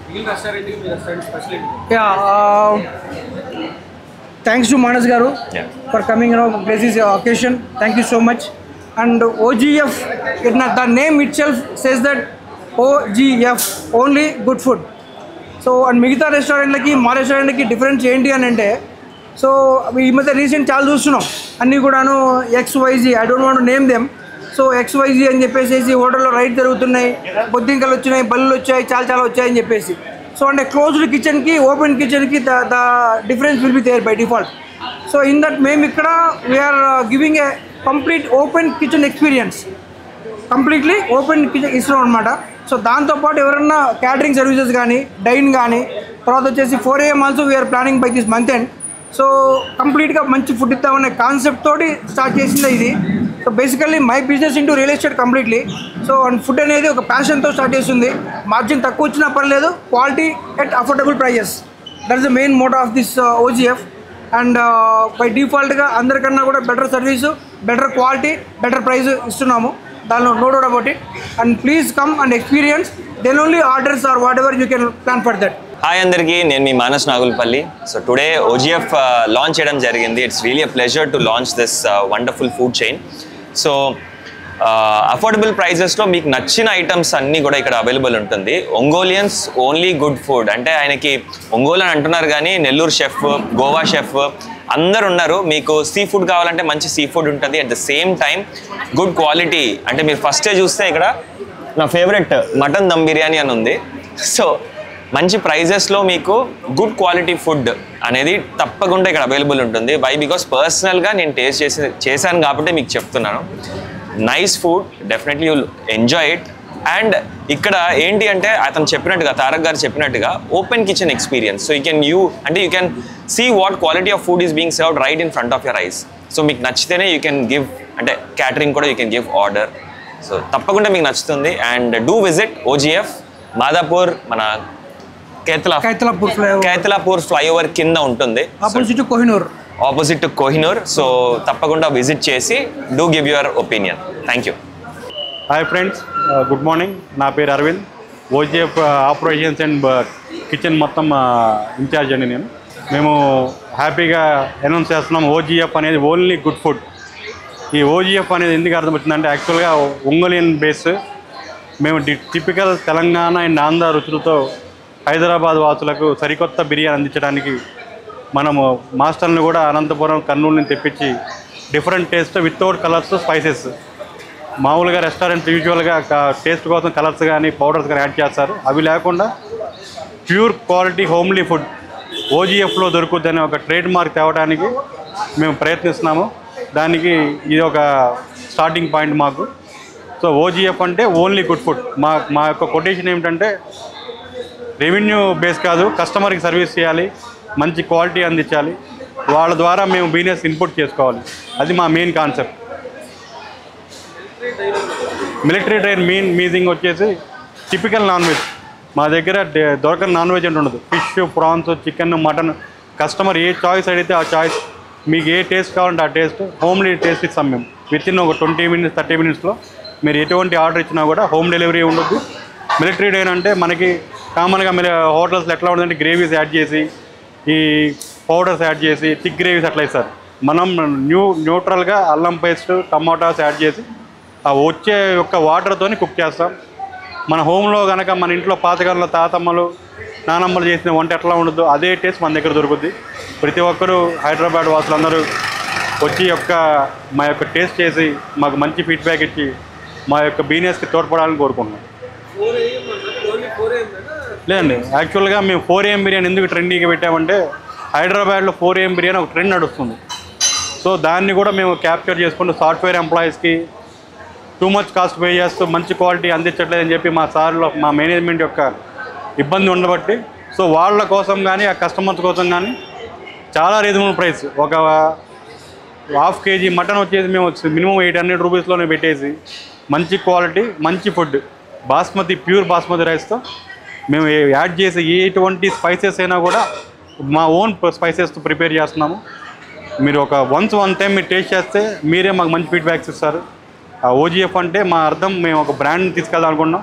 మిగిలిన రెస్టారెంట్కి మీ రెస్టారెంట్ స్పెషల్ ఏంటి yeah thanks to Manas garu Yeah. For coming no place is occasion thank you so much and OGF it the name itself says that OGF only good food so అండ్ మిగతా రెస్టారెంట్లకి మా రెస్టారెంట్కి difference ఏంటి అని అంటే so ఈ మధ్య రీసెంట్ చాలా చూస్తున్నాం అన్నీ కూడాను X YZ I don't want name them so X YZ అని చెప్పేసి హోటల్లో రైట్ జరుగుతున్నాయి బొద్దింకలు వచ్చినాయి బల్లులు వచ్చాయి చాలా చాలా వచ్చాయని చెప్పేసి సో అంటే క్లోజ్డ్ కిచెన్కి ఓపెన్ కిచెన్కి the the difference will be there by default so in that మేము ఇక్కడ we're giving a complete open kitchen experience completely open kitchen ఇస్తున్నాం అనమాట సో దాంతోపాటు ఎవరన్నా క్యాటరింగ్ సర్వీసెస్ కానీ డైన్ కానీ తర్వాత వచ్చేసి four AM also we're planning by this month end so కంప్లీట్గా మంచి ఫుడ్ ఇద్దామనే కాన్సెప్ట్ తోటి స్టార్ట్ చేసింది ఇది so basically my business into real estate completely so and food అనేది ఒక ప్యాషన్తో స్టార్ట్ చేస్తుంది మార్జిన్ తక్కువ వచ్చినా పర్లేదు quality at affordable prices that is the main motto of this OGF and by డిఫాల్ట్గా అందరికన్నా కూడా better service better quality better price ఇస్తున్నాము దానిలో no doubt about it and please come and experience then only orders or whatever you can plan for that hi అందరికీ నేను మీ Manas Nagulpalli so today OGF launch చేయడం జరిగింది it's really a pleasure to launch this wonderful food chain so affordable ప్రైజెస్లో మీకు నచ్చిన items అన్నీ కూడా ఇక్కడ అవైలబుల్ ఉంటుంది ఒంగోలియన్స్ ఓన్లీ గుడ్ ఫుడ్ అంటే ఆయనకి ఒంగోలు అని అంటున్నారు కానీ నెల్లూరు షెఫ్ గోవా షెఫ్ అందరు ఉన్నారు మీకు సీ ఫుడ్ కావాలంటే మంచి సీ ఫుడ్ ఉంటుంది at the same time good quality అంటే మీరు ఫస్టే చూస్తే ఇక్కడ నా ఫేవరెట్ మటన్ దమ్ బిర్యానీ అని ఉంది సో మంచి ప్రైజెస్లో మీకు గుడ్ క్వాలిటీ ఫుడ్ అనేది తప్పకుండా ఇక్కడ అవైలబుల్ ఉంటుంది వై బికాస్ పర్సనల్గా నేను టేస్ట్ చేసి చేశాను కాబట్టి మీకు చెప్తున్నాను nice food definitely you'll enjoy it and ఇక్కడ ఏంటి అంటే అతను చెప్పినట్టుగా తారక్ గారు చెప్పినట్టుగా open kitchen experience so you can you అంటే you can see what quality of food is being served right in front of your eyes so మీకు నచ్చితేనే you can give అంటే క్యాటరింగ్ కూడా you can give order so తప్పకుండా మీకు నచ్చుతుంది and do visit OGF Madhapur మన కేతలా కైతలాపూర్ ఫ్లైఓవర్ కేతలాపూర్ ఫ్లైఓవర్ కింద ఉంటుంది opposite Kohinoor opposite to Kohinoor so తప్పకుండా విజిట్ చేసి do give your opinion thank you hi friends good morning నా పేరు Aravind OGF operations and kitchen మొత్తం ఇన్ఛార్జ్ అండి నేను మేము హ్యాపీగా అనౌన్స్ చేస్తున్నాం ఓజీఎఫ్ అనేది ఓన్లీ గుడ్ ఫుడ్ ఈ ఓజీఎఫ్ అనేది ఎందుకు అర్థం వచ్చిందంటే యాక్చువల్గా ఒంగోలియన్ బేస్ మేము the typical Telangana and Andhra రుచులతో హైదరాబాద్ వాసులకు సరికొత్త బిర్యానీ అందించడానికి మనము మాస్టర్ని కూడా అనంతపురం కర్నూలు నుంచి తెప్పించి different taste without colours spices మామూలుగా రెస్టారెంట్ యూజువల్గా టేస్ట్ కోసం కలర్స్ కానీ పౌడర్స్ కానీ యాడ్ చేస్తారు అవి లేకుండా ప్యూర్ క్వాలిటీ హోమ్లీ ఫుడ్ ఓజీఎఫ్లో దొరుకుతుందనే ఒక ట్రేడ్ మార్క్ తేవడానికి మేము ప్రయత్నిస్తున్నాము దానికి ఇది ఒక స్టార్టింగ్ పాయింట్ మాకు సో ఓజీఎఫ్ అంటే ఓన్లీ గుడ్ ఫుడ్ మా మా యొక్క కొటేషన్ ఏమిటంటే రెవెన్యూ బేస్ కాదు కస్టమర్కి సర్వీస్ చేయాలి మంచి క్వాలిటీ అందించాలి వాళ్ళ ద్వారా మేము బిజినెస్ ఇన్పుట్ చేసుకోవాలి అది మా main concept military train main మీజింగ్ వచ్చేసి టిపికల్ నాన్ వెజ్ మా దగ్గర డే- దొరకని నాన్ వెజ్ అంటే ఉండదు fish prawns chicken mutton customer ఏ చాయిస్ అడిగితే ఆ చాయిస్ మీకు ఏ టేస్ట్ కావాలంటే ఆ టేస్ట్ హోమ్లీ టేస్ట్ ఇస్తాం మేము విత్ ఇన్ ఒక ట్వంటీ మినిట్స్ థర్టీ మినిట్స్లో మీరు ఎటువంటి ఆర్డర్ ఇచ్చినా కూడా హోమ్ డెలివరీ ఉండదు మిలిటరీ డైన్ అంటే మనకి కామన్గా మిలి హోటల్స్లో ఎట్లా ఉంటుందంటే గ్రేవీస్ యాడ్ చేసి ఈ పౌడర్స్ యాడ్ చేసి థిక్ గ్రేవీస్ అట్లా ఇస్తారు మనం న్యూ న్యూట్రల్గా అల్లం పేస్ట్ టమాటాస్ యాడ్ చేసి ఆ వచ్చే యొక్క వాటర్తోని కుక్ చేస్తాం మన హోమ్లో కనుక మన ఇంట్లో పాతకాలంలో తాతమ్మలు నానమ్మలు చేసిన వంట ఎట్లా ఉండదు అదే టేస్ట్ మన దగ్గర దొరుకుద్ది ప్రతి ఒక్కరూ హైదరాబాద్ వాసులందరూ వచ్చి యొక్క మా యొక్క టేస్ట్ చేసి మాకు మంచి ఫీడ్బ్యాక్ ఇచ్చి మా యొక్క బిజినెస్కి తోడ్పడాలని కోరుకుంటున్నాం ఫోర్ ఏఎం అంటే ఓన్లీ ఫోర్ ఏఎం లేదండి యాక్చువల్గా మేము ఫోర్ ఏఎం బిర్యానీ ఎందుకు ట్రెండింగ్గా పెట్టామంటే హైదరాబాద్లో ఫోర్ ఏఎం బిర్యానీ ఒక ట్రెండ్ నడుస్తుంది సో దాన్ని కూడా మేము క్యాప్చర్ చేసుకుంటూ సాఫ్ట్వేర్ ఎంప్లాయీస్కి టూ మచ్ కాస్ట్ పే చేస్తూ మంచి క్వాలిటీ అందించట్లేదని చెప్పి మా సార్లో మా మేనేజ్మెంట్ యొక్క ఇబ్బంది ఉండబట్టి సో వాళ్ళ కోసం కానీ ఆ కస్టమర్స్ కోసం కానీ చాలా రీజనబుల్ ప్రైస్ ఒక హాఫ్ కేజీ మటన్ వచ్చేసి మేము మినిమం ఎయిట్ హండ్రెడ్ రూపీస్లోనే పెట్టేసి మంచి క్వాలిటీ మంచి ఫుడ్ బాస్మతి ప్యూర్ బాస్మతి రైస్తో మేము ఏ- యాడ్ చేసే ఎటువంటి స్పైసెస్ అయినా కూడా మా ఓన్ స్పైసెస్తో ప్రిపేర్ చేస్తున్నాము మీరు ఒక వన్స్ వన్ టైం మీరు టేస్ట్ చేస్తే మీరే మాకు మంచి ఫీడ్బ్యాక్స్ ఇస్తారు ఆ ఓజీఎఫ్ అంటే మా అర్థం మేము ఒక బ్రాండ్ తీసుకెళ్దాం అనుకున్నాం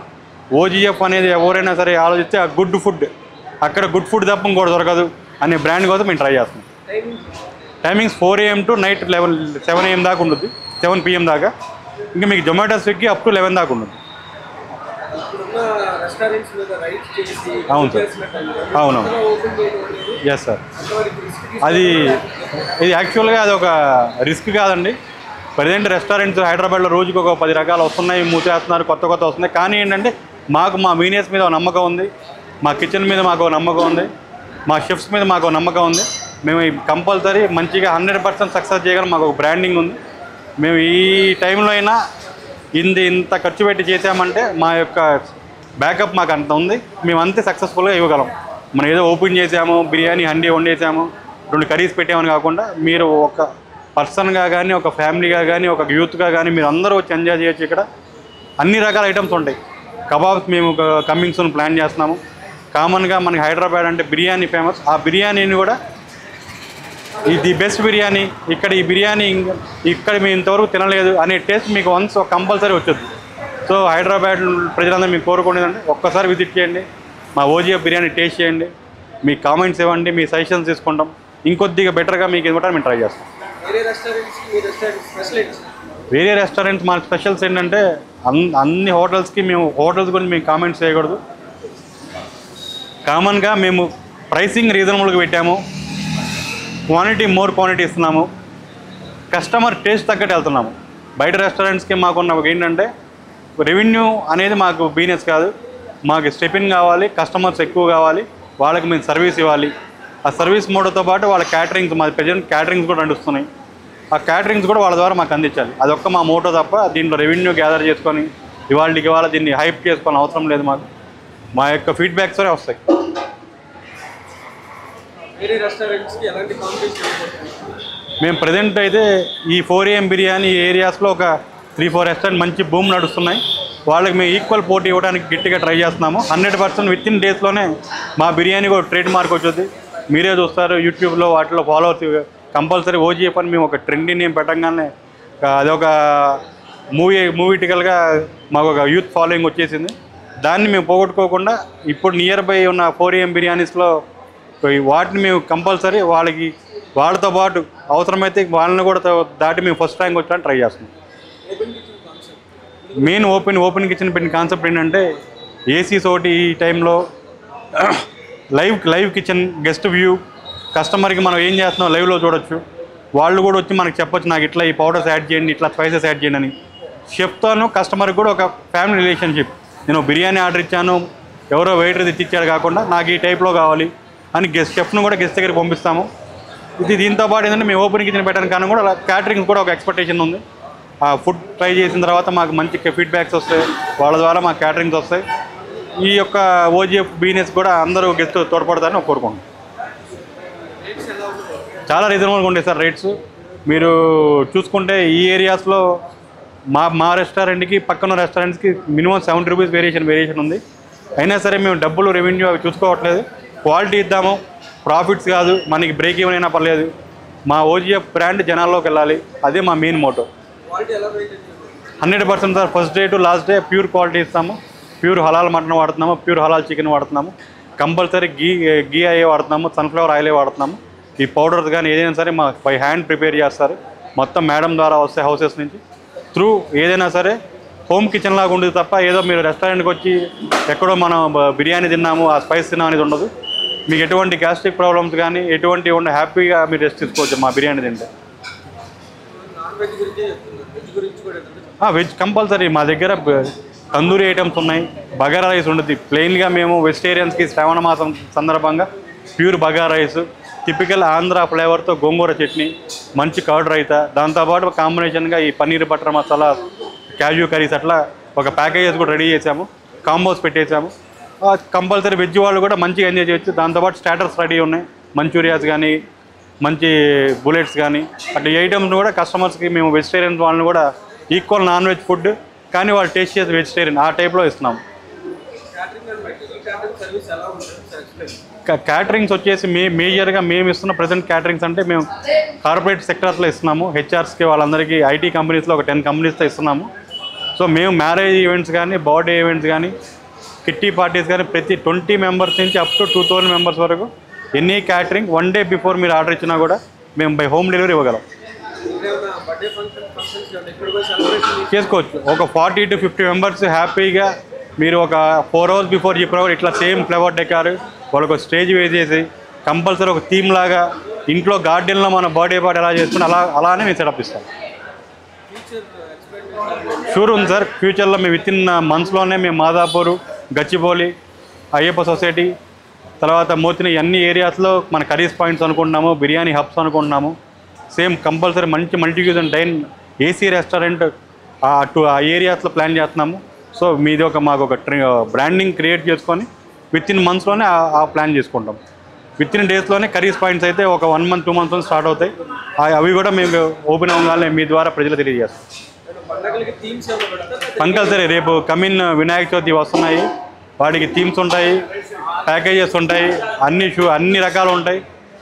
ఓజీఎఫ్ అనేది ఎవరైనా సరే ఆలోచిస్తే ఆ గుడ్ ఫుడ్ అక్కడ గుడ్ ఫుడ్ తప్ప ఇంకోటి దొరకదు అనే బ్రాండ్ కోసం మేము ట్రై చేస్తున్నాం timing timings four AM to night eleven seven AM దాకా ఉంటుంది సెవెన్ పిఎం దాకా ఇంకా మీకు Zomato Swiggy up to eleven దాకా ఉంటుంది ఇప్పుడున్న రెస్టారెంట్స్ మీద రైట్స్ చేసి అవును సార్. చేసినట్టు అవునవును. ఓపెన్ చేయడం అనేది ఎస్ సార్ అంతవరకు రిస్క్ అది ఇది యాక్చువల్గా అది ఒక రిస్క్ కాదండి ప్రజెంట్ రెస్టారెంట్స్ హైదరాబాద్లో రోజుకి ఒక పది రకాలు వస్తున్నాయి మూసేస్తున్నారు కొత్త కొత్త వస్తున్నాయి కానీ ఏంటంటే మాకు మా మీనియర్స్ మీద ఒక నమ్మకం ఉంది మా కిచెన్ మీద మాకు ఒక నమ్మకం ఉంది మా షెఫ్స్ మీద మాకు ఒక నమ్మకం ఉంది మేము కంపల్సరీ మంచిగా హండ్రెడ్ పర్సెంట్ సక్సెస్ చేయగలం మాకు ఒక బ్రాండింగ్ ఉంది మేము ఈ టైంలో అయినా ఇంత ఇంత ఖర్చు పెట్టి చేసామంటే మా యొక్క బ్యాకప్ మాకు అంత ఉంది మేము అంతే సక్సెస్ఫుల్గా ఇవ్వగలం మనం ఏదో ఓపెన్ చేసాము బిర్యానీ హండీ వండేసాము రెండు కర్రీస్ పెట్టామని కాకుండా మీరు ఒక పర్సన్గా కానీ ఒక ఫ్యామిలీగా కానీ ఒక యూత్గా కానీ మీరు అందరూ వచ్చి ఎంజాయ్ చేయొచ్చు ఇక్కడ అన్ని రకాల ఐటమ్స్ ఉంటాయి కబాబ్స్ మేము కమింగ్ సూన్ ప్లాన్ చేస్తున్నాము కామన్గా మనకి హైదరాబాద్ అంటే బిర్యానీ ఫేమస్ ఆ బిర్యానీని కూడా ఇది బెస్ట్ బిర్యానీ ఇక్కడ ఈ బిర్యానీ ఇంక- ఇక్కడ మేము ఇంతవరకు తినలేదు అనే టేస్ట్ మీకు వన్స్ కంపల్సరీ వచ్చుద్ది సో హైదరాబాద్ ప్రజలందరూ మీకు కోరుకునేదండి ఒక్కసారి విజిట్ చేయండి మా ఓజిఎఫ్ బిర్యానీ టేస్ట్ చేయండి మీ కామెంట్స్ ఇవ్వండి మీ సజెషన్స్ తీసుకుంటాం ఇంకొద్దిగా బెటర్గా మీకు ఇవ్వడానికి మేము ట్రై చేస్తాం వేరే రెస్టారెంట్స్ మీ రెస్టారెంట్ స్పెషలిస్ట్ వేరే రెస్టారెంట్స్ మన స్పెషల్స్ ఏంటంటే అన్ అన్ని హోటల్స్కి మేము హోటల్స్ గురించి మేము కామెంట్స్ చేయకూడదు కామన్గా మేము ప్రైసింగ్ రీజనబుల్గా పెట్టాము క్వాంటిటీ మోర్ క్వాంటిటీ ఇస్తున్నాము కస్టమర్ టేస్ట్ తగ్గట్టు వెళ్తున్నాము బయట రెస్టారెంట్స్కి మాకున్న ఒక ఏంటంటే రెవెన్యూ అనేది మాకు బిజినెస్ కాదు మాకు స్టెపిన్ కావాలి కస్టమర్స్ ఎక్కువ కావాలి వాళ్ళకి మేము సర్వీస్ ఇవ్వాలి ఆ సర్వీస్ మోడల్తో పాటు వాళ్ళ క్యాటరింగ్స్ మా ప్రజెంట్ క్యాటరింగ్స్ కూడా నడుస్తున్నాయి ఆ క్యాటరింగ్స్ కూడా వాళ్ళ ద్వారా మాకు అందించాలి అదొక్క మా మోటో తప్ప దీంట్లో రెవెన్యూ గ్యాదర్ చేసుకొని ఇవాళకి ఇవాళ దీన్ని హైప్ చేసుకోవాలని అవసరం లేదు మాకు మా యొక్క ఫీడ్బ్యాక్స్ వస్తాయి వేరే రెస్టారెంట్స్కి ఎలాంటి కాంపిటీషన్ మేము ప్రజెంట్ అయితే ఈ ఫోర్ ఏఎం బిర్యానీ ఏరియాస్లో ఒక త్రీ ఫోర్ రెస్టారెంట్ మంచి భూమి నడుస్తున్నాయి వాళ్ళకి మేము ఈక్వల్ పోటీ ఇవ్వడానికి గట్టిగా ట్రై చేస్తున్నాము హండ్రెడ్ పర్సెంట్ విత్ ఇన్ డేస్లోనే మా బిర్యానీ కూడా ట్రేడ్ మార్క్ వచ్చుద్ది మీరే చూస్తారు యూట్యూబ్లో వాటిలో ఫాలోవర్స్ కంపల్సరీ ఓజీఎఫ్ అని మేము ఒక ట్రెండీ నేమ్ పెట్టంగానే ఆ, అదొక మూవీ మూవీటికల్గా మాకు ఒక యూత్ ఫాలోయింగ్ వచ్చేసింది దాన్ని మేము పోగొట్టుకోకుండా ఇప్పుడు నియర్ బై ఉన్న ఫోర్ ఏఎం బిర్యానీస్లో ఈ వాటిని మేము కంపల్సరీ వాళ్ళకి వాళ్ళతో పాటు అవసరమైతే వాళ్ళని కూడా తో- దాటి మేము ఫస్ట్ ర్యాంక్ వచ్చడానికి ట్రై చేస్తున్నాం open kitchen concept main open open kitchen పెట్టిన కాన్సెప్ట్ ఏంటంటే ఏసీస్ ఒకటి ఈ టైంలో live live kitchen guest view కస్టమర్కి మనం ఏం చేస్తున్నాం లైవ్లో చూడొచ్చు వాళ్ళు కూడా వచ్చి మనకి చెప్పొచ్చు నాకు ఇట్లా ఈ పౌడర్స్ యాడ్ చేయండి ఇట్లా స్పైసెస్ యాడ్ చేయండి అని షెఫ్తోనూ కస్టమర్కి కూడా ఒక ఫ్యామిలీ రిలేషన్షిప్ నేను బిర్యానీ ఆర్డర్ ఇచ్చాను ఎవరో వెయిటర్ తెచ్చిచ్చాడు కాకుండా నాకు ఈ టైప్లో కావాలి అని గెస్ట్ షెఫ్ను కూడా గెస్ట్ దగ్గరికి పంపిస్తాము ఇది దీంతో పాటు ఏంటంటే మేము ఓపెన్ కిచెన్ పెట్టడానికి కారణం కూడా అలా క్యాటరింగ్ కూడా ఒక ఎక్స్పెక్టేషన్ ఉంది ఆ ఫుడ్ ట్రై చేసిన తర్వాత మాకు మంచి ఫీడ్బ్యాక్స్ వస్తాయి వాళ్ళ ద్వారా మాకు క్యాటరింగ్స్ వస్తాయి ఈ యొక్క ఓజిఎఫ్ బిజినెస్ కూడా అందరూ గెస్ట్ తోడ్పడతారని కోరుకుంటున్నాం రేట్స్ ఎలా ఉంటుంది చాలా రీజనబుల్గా ఉంటాయి సార్ రేట్స్ మీరు చూసుకుంటే ఈ ఏరియాస్లో మా మా రెస్టారెంట్కి పక్కన రెస్టారెంట్స్కి minimum seventy rupees variation variation ఉంది అయినా సరే మేము డబ్బులు రెవెన్యూ అవి చూసుకోవట్లేదు క్వాలిటీ ఇద్దాము ప్రాఫిట్స్ కాదు మనకి బ్రేక్ ఈవెన్ అయినా పర్లేదు మా ఓజిఎఫ్ బ్రాండ్ జనాల్లోకి వెళ్ళాలి అదే మా మెయిన్ మోటో క్వాలిటీ ఎలా మెయింటైన్ చేయాలి hundred percent sir first day to last day pure quality ఇస్తాము ప్యూర్ హలాల్ మటన్ వాడుతున్నాము ప్యూర్ హలాల్ చికెన్ వాడుతున్నాము కంపల్సరీ గీ గీ అయ్యే వాడుతున్నాము సన్ఫ్లవర్ ఆయిలే వాడుతున్నాము ఈ పౌడర్స్ కానీ ఏదైనా సరే మా బై హ్యాండ్ ప్రిపేర్ చేస్తారు మొత్తం మేడం ద్వారా వస్తాయి హౌసెస్ నుంచి త్రూ ఏదైనా సరే హోమ్ కిచెన్ లాగా ఉండదు తప్ప ఏదో మీరు రెస్టారెంట్కి వచ్చి ఎక్కడో మనం బ- బిర్యానీ తిన్నాము ఆ స్పైస్ తిన్నాం అనేది ఉండదు మీకు ఎటువంటి గ్యాస్ట్రిక్ ప్రాబ్లమ్స్ కానీ ఎటువంటి ఉండే హ్యాపీగా మీరు రెస్ట్ తీసుకోవచ్చు మా బిర్యానీ తింటే నాన్ వెజ్ గురించి చెప్తున్నారు వెజ్ గురించి కూడా ఏంటంటే వెజ్ కంపల్సరీ మా దగ్గర బ- తందూరి ఐటమ్స్ ఉన్నాయి బగారా రైస్ ఉంటుంది ప్లెయిన్గా మేము వెజిటేరియన్స్కి శ్రావణ మాసం సందర్భంగా pure bagara rice typical Andhra ఫ్లేవర్తో గోంగూర చట్నీ మంచి కర్డ్ రైతా దాంతోపాటు కాంబినేషన్గా ఈ పన్నీర్ బటర్ మసాలా క్యాజు కర్రీస్ అట్లా ఒక ప్యాకేజెస్ కూడా రెడీ చేసాము కాంబోస్ పెట్టేసాము కంపల్సరీ వెజ్ వాళ్ళు కూడా మంచిగా ఎంజాయ్ చేయొచ్చు దాంతోపాటు స్టార్టర్స్ రెడీ ఉన్నాయి మంచూరియాస్ కానీ మంచి బుల్లెట్స్ కానీ అట్లా ఈ ఐటమ్స్ కూడా కస్టమర్స్కి మేము వెజిటేరియన్ వాళ్ళని కూడా ఈక్వల్ నాన్ వెజ్ ఫుడ్ కానీ వాళ్ళు టేస్ట్ చేసి వెజిటేరియన్ ఆ టైప్లో ఇస్తున్నాం క్యాటరింగ్ అండ్ బయట క్యాటరింగ్ సర్వీస్ ఎలా ఉంటుంది సార్ ఎక్స్ప్లెయిన్ కా- క్యాటరింగ్స్ వచ్చేసి మే మేజర్గా మేము ఇస్తున్న ప్రజెంట్ క్యాటరింగ్స్ అంటే మేము కార్పొరేట్ సెక్టర్స్లో ఇస్తున్నాము హెచ్ఆర్స్కి వాళ్ళందరికీ ఐటీ కంపెనీస్లో ఒక టెన్ కంపెనీస్తో ఇస్తున్నాము సో మేము మ్యారేజ్ ఈవెంట్స్ కానీ బర్త్డే ఈవెంట్స్ కానీ కిట్టి పార్టీస్ కానీ ప్రతి ట్వంటీ మెంబర్స్ నుంచి up to two thousand members వరకు any catering one day before మీరు ఆర్డర్ ఇచ్చినా కూడా మేము బై హోమ్ డెలివరీ ఇవ్వగలం ఇంకేమైనా బర్త్డే ఫంక్షన్ ఫంక్షన్స్ కానీ ఇక్కడ పోయి సెలబ్రేషన్ చేసుకోవచ్చు ఒక ఫార్టీ టు ఫిఫ్టీ మెంబర్స్ హ్యాపీగా మీరు ఒక ఫోర్ అవర్స్ బిఫోర్ ఈ ప్రోగ్రామ్ ఇట్లా సేమ్ ఫ్లవర్ డెకార్ వాళ్ళకు స్టేజ్ వేసేసి కంపల్సరీ ఒక థీమ్ లాగా ఇంట్లో గార్డెన్లో మన బర్త్డే పార్టీ ఎలా చేసుకుంటే అలా అలానే మేము సెటప్ ఇస్తాం ఫ్యూచర్ ఎక్స్పెక్టేషన్ షూర్ ఉంది సార్ ఫ్యూచర్లో మేము విత్ ఇన్ మంత్స్లోనే మేము మాదాపూర్ గచ్చిబౌలి అయ్యప్ప సొసైటీ తర్వాత మోతిని అన్ని ఏరియాస్లో మన కర్రీస్ పాయింట్స్ అనుకుంటున్నాము బిర్యానీ హబ్స్ అనుకుంటున్నాము సేమ్ కంపల్సరీ మంచి multi cuisine dine AC restaurant అటు ఆ ఏరియాస్లో ప్లాన్ చేస్తున్నాము సో మీది ఒక మాకు ఒక బ్రాండింగ్ క్రియేట్ చేసుకొని విత్ ఇన్ మంత్స్లోనే ఆ ప్లాన్ చేసుకుంటాం విత్ ఇన్ డేస్లోనే కర్రీస్ పాయింట్స్ అయితే ఒక one month two months start అవుతాయి ఆ- అవి కూడా మేము ఓపెన్ అవ్వగానే మీ ద్వారా ప్రజలు తెలియజేస్తాం పండగలకి థీమ్స్ ఏమైనా పెడతారా కంపల్సరీ రేపు కమిన్ వినాయక చవితి వస్తున్నాయి వాటికి థీమ్స్ ఉంటాయి ప్యాకేజెస్ ఉంటాయి అన్ని షూ అన్ని రకాలు ఉంటాయి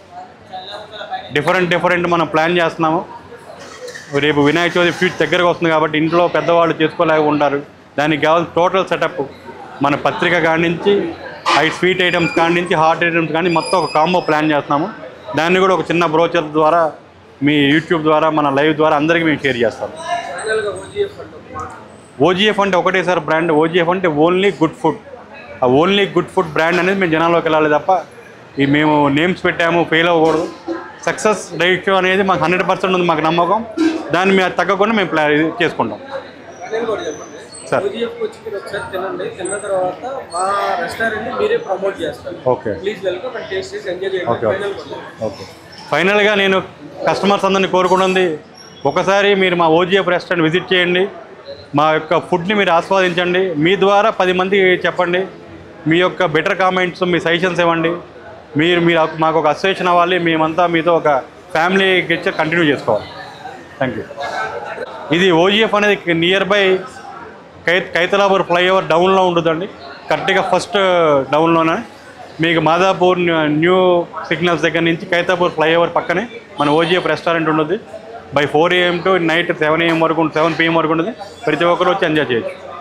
డిఫరెంట్ డిఫరెంట్ మనం ప్లాన్ చేస్తున్నాము రేపు వినాయక చవితి ఫ్యూచర్ దగ్గరకు వస్తుంది కాబట్టి ఇంట్లో పెద్దవాళ్ళు చేసుకోలేక ఉంటారు దానికి కావాల్సిన టోటల్ సెటప్ మన పత్రిక కాడి నుంచి ఐ స్వీట్ ఐటమ్స్ కాడి నుంచి హాట్ ఐటమ్స్ కానీ మొత్తం ఒక కాంబో ప్లాన్ చేస్తున్నాము దాన్ని కూడా ఒక చిన్న బ్రోచర్ ద్వారా మీ యూట్యూబ్ ద్వారా మన లైవ్ ద్వారా అందరికీ మేము షేర్ చేస్తాం ఫైనల్గా ఓజీఎఫ్ అంటే ఓజీఎఫ్ అంటే ఒకటే సార్ బ్రాండ్ ఓజీఎఫ్ అంటే ఓన్లీ గుడ్ ఫుడ్ ఆ ఓన్లీ గుడ్ ఫుడ్ బ్రాండ్ అనేది మేము జనాల్లోకి వెళ్ళాలి తప్ప ఈ మేము నేమ్స్ పెట్టాము ఫెయిల్ అవ్వకూడదు సక్సెస్ రేషియో అనేది మాకు హండ్రెడ్ పర్సెంట్ ఉంది మాకు నమ్మకం దాన్ని మేము తగ్గకుండా మేము ప్లా ఇది చేసుకుంటాం ఫైనల్ కూడా చెప్పండి సార్. ఓజీఎఫ్ వచ్చి మీరు ఒకసారి తినండి తిన్న తర్వాత మా రెస్టారెంట్ మీరే ప్రమోట్ చేస్తారు okay please welcome and taste చేసి ఎంజాయ్ చేయండి ఓకే, ఓకే. ఫైనల్ కూడా ఓకే ఫైనల్గా నేను కస్టమర్స్ అందరినీ కోరుకున్నది ఒకసారి మీరు మా ఓజీఎఫ్ రెస్టారెంట్ విజిట్ చేయండి మా యొక్క ఫుడ్ని మీరు ఆస్వాదించండి మీ ద్వారా పది మందికి చెప్పండి మీ యొక్క బెటర్ కామెంట్స్ మీ సజెషన్స్ ఇవ్వండి మీరు మీరు మాకు ఒక అసోసియేషన్ అవ్వాలి మేమంతా మీతో ఒక ఫ్యామిలీ గెచ్చ కంటిన్యూ చేసుకోవాలి థ్యాంక్ యూ ఇది ఓజీఎఫ్ అనేది నియర్ బై కై కైతలాపూర్ ఫ్లైఓవర్ డౌన్లో ఉంటుందండి కరెక్ట్గా ఫస్ట్ డౌన్లోనే మీకు మాదాపూర్ న్యూ- న్యూ సిగ్నల్స్ దగ్గర నుంచి కైతాపూర్ ఫ్లైఓవర్ పక్కనే మన ఓజీఎఫ్ రెస్టారెంట్ ఉంటుంది by four AM to night seven AM వరకు సెవెన్ పిఎం వరకు ఉంటుంది ప్రతి ఒక్కరు వచ్చి ఎంజాయ్ చేయొచ్చు